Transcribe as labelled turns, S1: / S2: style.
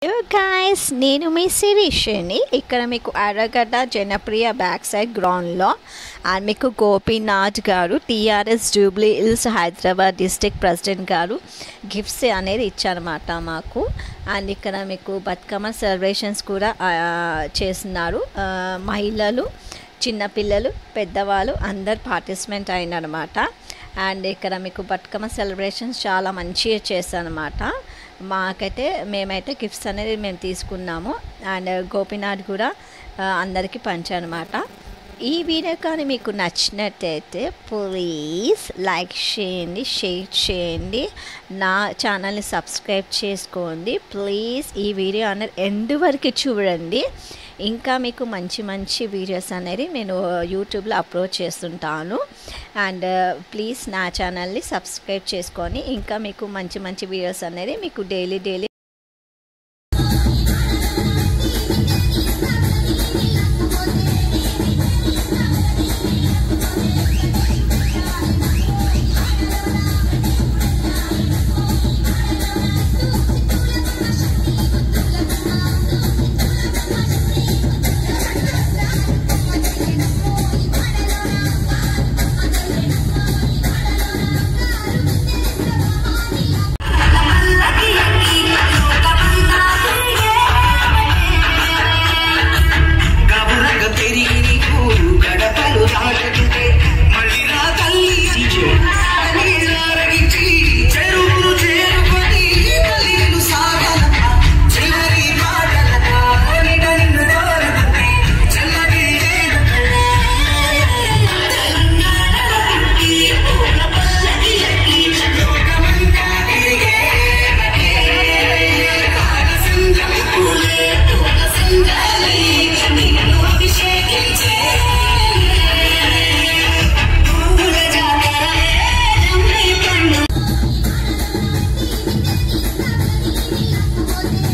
S1: hello guys నేను మీ శిరీషని ఇక్కడ మీకు అరగడ్డ జనప్రియ బ్యాక్ సైడ్ గ్రౌండ్లో అండ్ మీకు Gopinath garu TRS Jubilee Hills Hyderabad district president garu gifts అనేది ఇచ్చారన్నమాట మాకు అండ్ ఇక్కడ మీకు బతుకమ్మ సెలబ్రేషన్స్ కూడా ఆ, చేస్తున్నారు ఆ, మహిళలు చిన్నపిల్లలు పెద్దవాళ్ళు అందరు పార్టిసిపేట్ అయినారన్నమాట అండ్ ఇక్కడ మీకు బతుకమ్మ సెలబ్రేషన్స్ చాలా మంచిగా చేస్తారనమాట మాకైతే మేమైతే గిఫ్ట్స్ అనేది మేము తీసుకున్నాము అండ్ గోపీనాథ్ కూడా ఆ, అందరికీ పంచానమాట ఈ వీడియో కానీ మీకు నచ్చినట్టయితే ప్లీజ్ లైక్ చేయండి షేర్ చేయండి నా ఛానల్ని సబ్స్క్రైబ్ చేసుకోండి ప్లీజ్ ఈ వీడియో అనేది ఎండ్ వరకు చూడండి ఇంకా మీకు మంచి మంచి వీడియోస్ అనేది నేను యూట్యూబ్లో అప్లోడ్ చేస్తుంటాను అండ్ ప్లీజ్ నా ఛానల్ని సబ్స్క్రైబ్ చేసుకొని ఇంకా మీకు మంచి మంచి వీడియోస్ అనేది మీకు డైలీ డైలీ
S2: గబురగ పెరిగి నీకు గడపలు దాటుతుంటే మళ్ళీ రా తల్లి నీళ్ళారగించి చెరువును చేరుకొని తల్లిను సాగలక చివరి మాటలక నిట నిన్ను కోరుకుంటే చల్లటి లోకమంతా తిరిగే
S3: జాతర